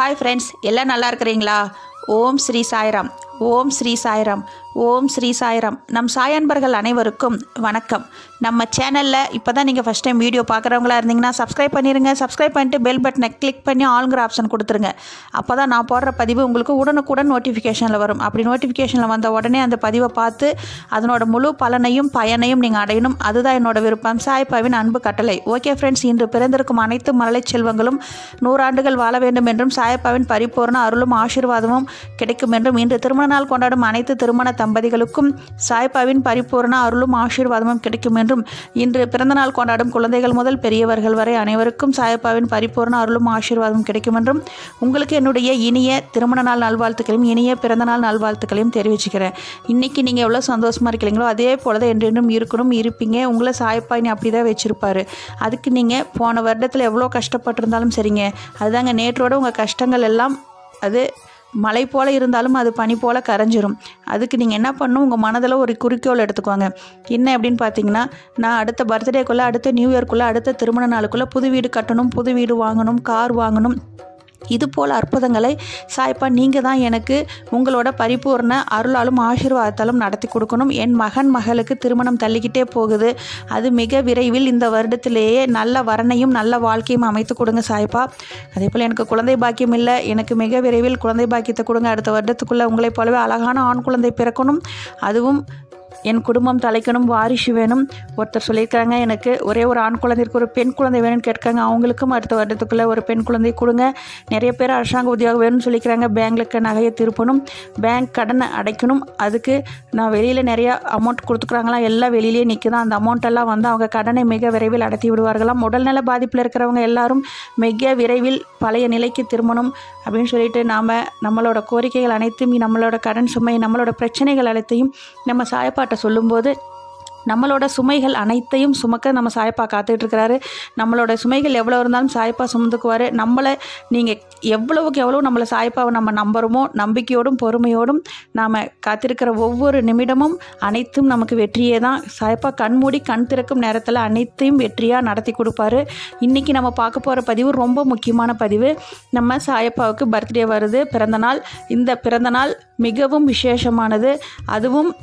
hi friends எல்லாம் நல்லா இருக்கிறீங்களா ஓம் ஸ்ரீ சாய்ராம் ஓம் ஸ்ரீ சாய்ராம் ஓம் ஸ்ரீ சாய்ராம் நம் சாயன்பர்கள் அனைவருக்கும் வணக்கம் நம்ம சேனலில் இப்போ தான் நீங்கள் ஃபஸ்ட் டைம் வீடியோ பார்க்குறவங்களா இருந்தீங்கன்னா சப்ஸ்கிரைப் பண்ணிடுங்க சப்ஸ்கிரைப் பண்ணிட்டு பெல் பட்டனை கிளிக் பண்ணி ஆளுங்கிற ஆப்ஷன் கொடுத்துருங்க அப்போ தான் நான் போடுற பதிவு உங்களுக்கு உடனுக்குடன் நோட்டிஃபிகேஷனில் வரும் அப்படி நோட்டிஃபிகேஷனில் வந்த உடனே அந்த பதிவை பார்த்து அதனோட முழு பலனையும் பயனையும் நீங்கள் அடையணும் அதுதான் என்னோட விருப்பம் சாய்பாவின் அன்பு கட்டளை ஓகே ஃப்ரெண்ட்ஸ் இன்று பிறந்திருக்கும் அனைத்து மழலை செல்வங்களும் நூறாண்டுகள் வாழ வேண்டும் என்றும் சாயப்பாவின் பரிபூர்ண அருளும் ஆசீர்வாதமும் கிடைக்கும் என்றும் இன்று திருமண நாள் கொண்டாடும் அனைத்து திருமண தம்பதிகளுக்கும் சாய்பாவின் பரிபூர்ண அருளும் ஆசீர்வாதமும் கிடைக்கும் என்றும் இன்று பிறந்தநாள் கொண்டாடும் குழந்தைகள் முதல் பெரியவர்கள் வரை அனைவருக்கும் சாயப்பாவின் பரிபூர்ண அருளும் ஆசீர்வாதமும் கிடைக்கும் என்றும் உங்களுக்கு என்னுடைய இனிய திருமண நாள் நல்வாழ்த்துக்களையும் இனிய பிறந்தநாள் நல்வாழ்த்துக்களையும் தெரிவிச்சுக்கிறேன் இன்னைக்கு நீங்கள் எவ்வளோ சந்தோஷமாக இருக்கிறீங்களோ அதே போல தான் என்றென்றும் இருக்கணும் இருப்பீங்க உங்களை சாயப்பாயின் அப்படி தான் வச்சுருப்பாரு அதுக்கு நீங்கள் போன வருடத்தில் எவ்வளோ கஷ்டப்பட்டிருந்தாலும் சரிங்க அதுதாங்க நேற்றோட உங்கள் கஷ்டங்கள் எல்லாம் அது மலை போல் இருந்தாலும் அது பனி போல் கரைஞ்சிரும் அதுக்கு நீங்கள் என்ன பண்ணணும் உங்கள் மனதில் ஒரு குறிக்கோள் எடுத்துக்கோங்க என்ன அப்படின்னு பார்த்தீங்கன்னா நான் அடுத்த பர்த்டேக்குள்ளே அடுத்த நியூ இயர்க்குள்ளே அடுத்த திருமண நாளுக்குள்ளே புது வீடு கட்டணும் புது வீடு வாங்கணும் கார் வாங்கணும் இது போல் அற்புதங்களை சாய்ப்பா நீங்கள் தான் எனக்கு உங்களோட பரிபூர்ண அருளாலும் ஆசீர்வாதத்தாலும் நடத்தி கொடுக்கணும் என் மகன் மகளுக்கு திருமணம் தள்ளிக்கிட்டே போகுது அது மிக விரைவில் இந்த வருடத்திலேயே நல்ல வரனையும் நல்ல வாழ்க்கையும் அமைத்து கொடுங்க சாய்ப்பா அதே போல் எனக்கு குழந்தை பாக்கியம் இல்லை எனக்கு மிக விரைவில் குழந்தை பாக்கியத்தை கொடுங்க அடுத்த வருடத்துக்குள்ளே உங்களைப் போலவே அழகான ஆண் குழந்தை பிறக்கணும் அதுவும் என் குடும்பம் தலைக்கணும் வாரிசு வேணும் ஒருத்தர் சொல்லியிருக்காங்க எனக்கு ஒரே ஒரு ஆண் குழந்தைக்கு ஒரு பெண் குழந்தை வேணும்னு கேட்காங்க அவங்களுக்கும் அடுத்த வருடத்துக்குள்ளே ஒரு பெண் குழந்தை கொடுங்க நிறைய பேர் அரசாங்க உத்தியோகம் வேணும்னு சொல்லிக்கிறாங்க பேங்க்லுக்கு நகையை திருப்பணும் பேங்க் கடனை அடைக்கணும் அதுக்கு நான் வெளியில் நிறைய அமௌண்ட் கொடுத்துக்குறாங்களாம் எல்லாம் வெளியிலே நிற்குதான் அந்த அமௌண்ட் எல்லாம் வந்து அவங்க கடனை மிக விரைவில் அடைத்தி விடுவார்களாம் உடல்நல பாதிப்பில் இருக்கிறவங்க எல்லாரும் மிக விரைவில் பழைய நிலைக்கு திரும்பணும் அப்படின்னு சொல்லிட்டு நாம் நம்மளோட கோரிக்கைகள் அனைத்தும் நம்மளோட கடன் சுமை நம்மளோட பிரச்சனைகள் அனைத்தையும் நம்ம சாயப்பாட்ட சொல்லும்போது நம்மளோட சுமைகள் அனைத்தையும் சுமக்க நம்ம சாயப்பா காத்துட்டு இருக்கிறாரு நம்மளோட சுமைகள் எவ்வளோ இருந்தாலும் சாயப்பா சுமந்துக்குவார் நம்மளை நீங்கள் எவ்வளவுக்கு எவ்வளோ நம்மளை சாயப்பாவை நம்ம நம்புகிறோமோ நம்பிக்கையோடும் பொறுமையோடும் நாம் காத்திருக்கிற ஒவ்வொரு நிமிடமும் அனைத்தும் நமக்கு வெற்றியே தான் சாயப்பா கண்மூடி கண் திறக்கும் நேரத்தில் அனைத்தையும் வெற்றியாக நடத்தி கொடுப்பாரு இன்றைக்கி நம்ம பார்க்க போகிற பதிவு ரொம்ப முக்கியமான பதிவு நம்ம சாயப்பாவுக்கு பர்த்டே வருது பிறந்தநாள் இந்த பிறந்தநாள் மிகவும் விசேஷமானது அதுவும்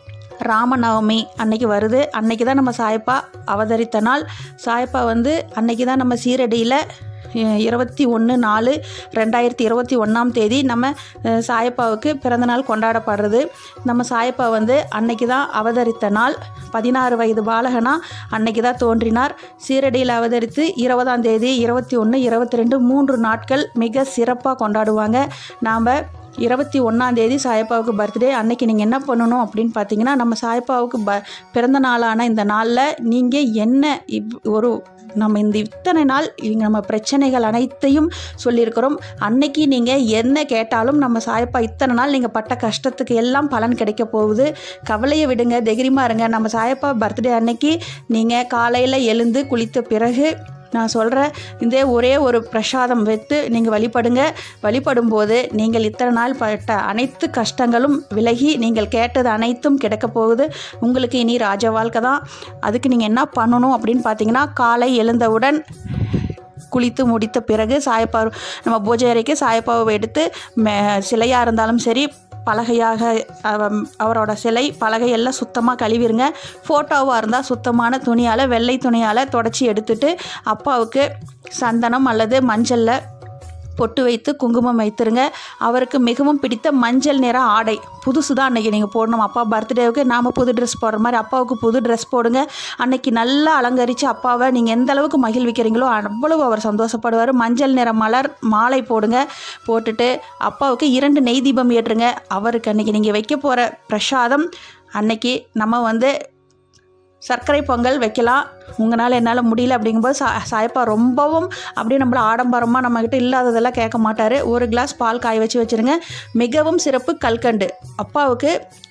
ராமநவமி அன்னைக்கு வருது அன்னைக்கு தான் நம்ம சாயப்பா அவதரித்த நாள் சாயப்பா வந்து அன்னைக்கு தான் நம்ம சீரடியில் இருபத்தி ஒன்று நாலு ரெண்டாயிரத்தி இருபத்தி ஒன்றாம் தேதி நம்ம அஹ், சாயப்பாவுக்கு பிறந்தநாள் கொண்டாடப்படுறது நம்ம சாயப்பா வந்து அன்னைக்கு தான் அவதரித்த நாள் பதினாறு வயது பாலகனா அன்னைக்கு தான் தோன்றினார் சீரடியில் அவதரித்து இருபதாம் தேதி இருபத்தி ஒன்று இருபத்தி ரெண்டு மூன்று நாட்கள் மிக சிறப்பாக கொண்டாடுவாங்க நாம் இருபத்தி ஒன்றாந்தேதி சாயப்பாவுக்கு பர்த்டே அன்னைக்கு நீங்கள் என்ன பண்ணணும் அப்படின்னு பார்த்தீங்கன்னா நம்ம சாயப்பாவுக்கு ப பிறந்த நாளான இந்த நாளில் நீங்கள் என்ன இவ் ஒரு நம்ம இந்த இத்தனை நாள் இங்க நம்ம பிரச்சனைகள் அனைத்தையும் சொல்லியிருக்கிறோம் அன்னைக்கு நீங்கள் என்ன கேட்டாலும் நம்ம சாயப்பா இத்தனை நாள் நீங்கள் பட்ட கஷ்டத்துக்கு எல்லாம் பலன் கிடைக்க போகுது கவலையை விடுங்க தைரியமாக இருங்க நம்ம சாயப்பா பர்த்டே அன்னைக்கு நீங்கள் காலையில் எழுந்து குளித்த பிறகு நான் சொல்கிற இந்த ஒரே ஒரு பிரசாதம் வைத்து நீங்கள் வழிபடுங்க வழிபடும்போது நீங்கள் இத்தனை நாள் பட்ட அனைத்து கஷ்டங்களும் விலகி நீங்கள் கேட்டது அனைத்தும் கிடைக்க போகுது உங்களுக்கு இனி ராஜ வாழ்க்கை தான் அதுக்கு நீங்கள் என்ன பண்ணணும் அப்படின்னு பார்த்தீங்கன்னா காலை எழுந்தவுடன் குளித்து முடித்த பிறகு சாயப்பா நம்ம பூஜை அறைக்கு சாயப்பாவை எடுத்து மே சிலையாக இருந்தாலும் சரி பலகையாக அவ- அவரோட சிலை பலகை எல்லாம் சுத்தமாக கழுவிருங்க ஃபோட்டோவாக இருந்தால் சுத்தமான துணியால் வெள்ளை துணியால் தொடச்சி எடுத்துட்டு அப்பாவுக்கு சந்தனம் அல்லது மஞ்சளில் பொட்டு வைத்து குங்குமம் வைத்திருங்க அவருக்கு மிகவும் பிடித்த மஞ்சள் நிற ஆடை புதுசு தான் அன்றைக்கி நீங்கள் போடணும் அப்பா பர்த்டேவுக்கு நாம் புது ட்ரெஸ் போடுற மாதிரி அப்பாவுக்கு புது ட்ரெஸ் போடுங்க அன்னைக்கு நல்லா அலங்கரித்து அப்பாவை நீங்கள் எந்த அளவுக்கு மகிழ்விக்கிறீங்களோ அவ்வளவு அவர் சந்தோஷப்படுவார் மஞ்சள் நிற மலர் மாலை போடுங்க போட்டுட்டு அப்பாவுக்கு இரண்டு நெய் தீபம் ஏற்றுங்க அவருக்கு அன்னைக்கு நீங்கள் வைக்க போகிற பிரசாதம் அன்னைக்கு நம்ம வந்து சர்க்கரை பொங்கல் வைக்கலாம் உங்களால் என்னால் முடியல அப்படிங்கும்போது சா சாயப்பா ரொம்பவும் அப்படியே நம்மள ஆடம்பரமாக நம்மக்கிட்ட இல்லாததெல்லாம் கேட்க மாட்டார் ஒரு கிளாஸ் பால் காய வச்சு வச்சுருங்க மிகவும் சிறப்பு கல்கண்டு அப்பாவுக்கு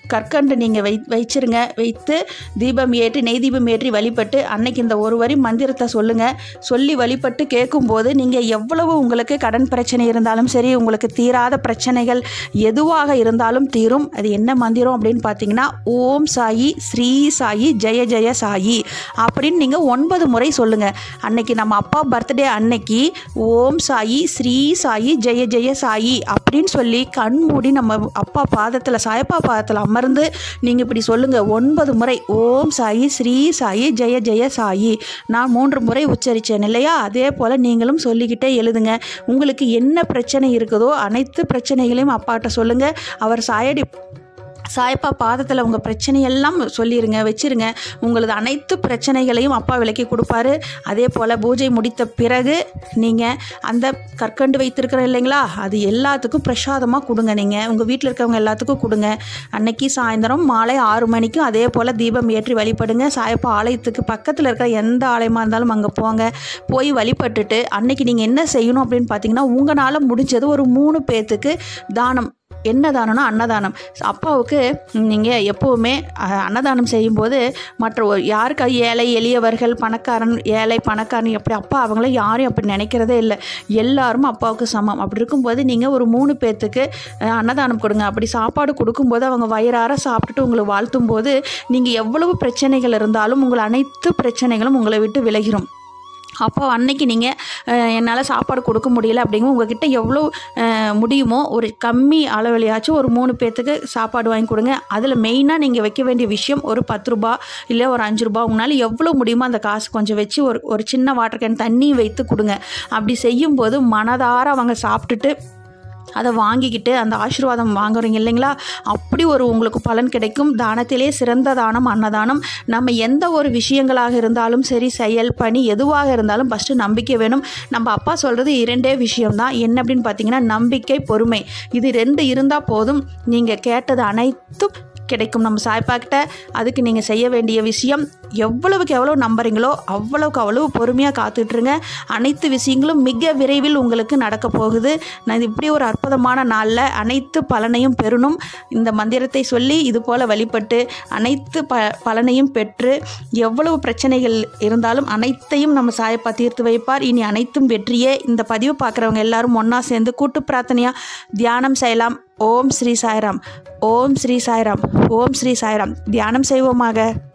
கற்கண்டு நீங்கள் வை வச்சிருங்க வைத்து தீபம் ஏற்றி நெய் தீபம் ஏற்றி வழிபட்டு அன்னைக்கு இந்த ஒரு வரி மந்திரத்தை சொல்லுங்கள் சொல்லி வழிபட்டு கேட்கும்போது நீங்கள் எவ்வளவு உங்களுக்கு கடன் பிரச்சனை இருந்தாலும் சரி உங்களுக்கு தீராத பிரச்சனைகள் எதுவாக இருந்தாலும் தீரும் அது என்ன மந்திரம் அப்படின்னு பார்த்தீங்கன்னா ஓம் சாயி ஸ்ரீ சாயி ஜெய ஜெய சாயி அப்படின்னு நீங்கள் ஒன்பது முறை சொல்லுங்கள் அன்னைக்கு நம்ம அப்பா பர்த்டே அன்னைக்கு ஓம் சாயி ஸ்ரீ சாயி ஜெய ஜெய சாயி அப்படின்னு சொல்லி கண் மூடி நம்ம அப்பா பாதத்தில் சாயப்பா பாதத்தில் அமர்ந்து நீங்கள் இப்படி சொல்லுங்கள் ஒன்பது முறை ஓம் சாயி ஸ்ரீ சாயி ஜெய ஜெய சாயி நான் மூன்று முறை உச்சரித்தேன் இல்லையா அதே போல் நீங்களும் சொல்லிக்கிட்டே எழுதுங்க உங்களுக்கு என்ன பிரச்சனை இருக்குதோ அனைத்து பிரச்சனைகளையும் அப்பாட்ட சொல்லுங்கள் அவர் சாயடி சாயப்பா பாதத்தில் உங்கள் பிரச்சனையெல்லாம் சொல்லிடுங்க வச்சிருங்க உங்களது அனைத்து பிரச்சனைகளையும் அப்பா விலக்கி கொடுப்பாரு அதே போல் பூஜை முடித்த பிறகு நீங்கள் அந்த கற்கண்டு வைத்திருக்கிற இல்லைங்களா அது எல்லாத்துக்கும் பிரசாதமாக கொடுங்க நீங்கள் உங்கள் வீட்டில் இருக்கவங்க எல்லாத்துக்கும் கொடுங்க அன்னைக்கு சாயந்தரம் மாலை ஆறு மணிக்கும் அதே போல் தீபம் ஏற்றி வழிபடுங்க சாயப்பா ஆலயத்துக்கு பக்கத்தில் இருக்கிற எந்த ஆலயமாக இருந்தாலும் அங்கே போங்க போய் வழிபட்டுட்டு அன்னைக்கு நீங்கள் என்ன செய்யணும் அப்படின்னு பார்த்தீங்கன்னா உங்களால் முடிஞ்சது ஒரு மூணு பேர்த்துக்கு தானம் என்ன தானம்னா அன்னதானம் அப்பாவுக்கு நீங்கள் எப்போவுமே அஹ், அன்னதானம் செய்யும்போது மற்ற ஒரு- யாருக்கு ஏழை எளியவர்கள் பணக்காரன் ஏழை பணக்காரன் எப்படி அப்பா அவங்கள யாரையும் அப்படி நினைக்கிறதே இல்லை எல்லாரும் அப்பாவுக்கு சமம் அப்படி இருக்கும்போது நீங்கள் ஒரு மூணு பேர்த்துக்கு அஹ், அன்னதானம் கொடுங்க அப்படி சாப்பாடு கொடுக்கும்போது அவங்க வயிறார சாப்பிட்டுட்டு உங்களை வாழ்த்தும் போது நீங்கள் எவ்வளவு பிரச்சனைகள் இருந்தாலும் உங்கள் அனைத்து பிரச்சனைகளும் உங்களை விட்டு விலகிரும் அப்போ அன்னைக்கு நீங்கள் என்னால் சாப்பாடு கொடுக்க முடியல அப்படிங்க உங்ககிட்ட எவ்வளோ அஹ், முடியுமோ ஒரு கம்மி அளவுலையாச்சும் ஒரு மூணு பேர்த்துக்கு சாப்பாடு வாங்கி கொடுங்க அதில் மெயினாக நீங்கள் வைக்க வேண்டிய விஷயம் ஒரு பத்து ரூபா இல்லை ஒரு அஞ்சு ரூபா உங்களால் எவ்வளோ முடியுமோ அந்த காசு கொஞ்சம் வச்சு ஒரு ஒரு சின்ன வாட்டர் கேன் தண்ணி வைத்து கொடுங்க அப்படி செய்யும்போது மனதார அவங்க சாப்பிட்டுட்டு அதை வாங்கிக்கிட்டு அந்த ஆசீர்வாதம் வாங்குறீங்க இல்லைங்களா அப்படி ஒரு உங்களுக்கு பலன் கிடைக்கும் தானத்திலே சிறந்த தானம் அன்னதானம் நம்ம எந்த ஒரு விஷயங்களாக இருந்தாலும் சரி செயல் பணி எதுவாக இருந்தாலும் ஃபஸ்ட்டு நம்பிக்கை வேணும் நம்ம அப்பா சொல்கிறது இரண்டே விஷயம்தான் என்ன அப்படின்னு பார்த்தீங்கன்னா நம்பிக்கை பொறுமை இது ரெண்டு இருந்தால் போதும் நீங்கள் கேட்டது அனைத்தும் கிடைக்கும் நம்ம சாய்ப்பாக்கிட்ட அதுக்கு நீங்கள் செய்ய வேண்டிய விஷயம் எவ்வளவுக்கு எவ்வளோ நம்புறீங்களோ அவ்வளவுக்கு அவ்வளவு பொறுமையாக காத்துட்ருங்க அனைத்து விஷயங்களும் மிக விரைவில் உங்களுக்கு நடக்க போகுது நான் இப்படி ஒரு அற்புதமான நாளில் அனைத்து பலனையும் பெறணும் இந்த மந்திரத்தை சொல்லி இது போல் வழிபட்டு அனைத்து ப பலனையும் பெற்று எவ்வளவு பிரச்சனைகள் இருந்தாலும் அனைத்தையும் நம்ம சாயப்பா தீர்த்து வைப்பார் இனி அனைத்தும் வெற்றியே இந்த பதிவு பார்க்குறவங்க எல்லாரும் ஒன்றா சேர்ந்து கூட்டு பிரார்த்தனையாக தியானம் செய்யலாம் ஓம் ஸ்ரீ சாய்ராம் ஓம் ஸ்ரீ சாய்ராம் ஓம் ஸ்ரீ சாய்ராம் தியானம் செய்வோமாக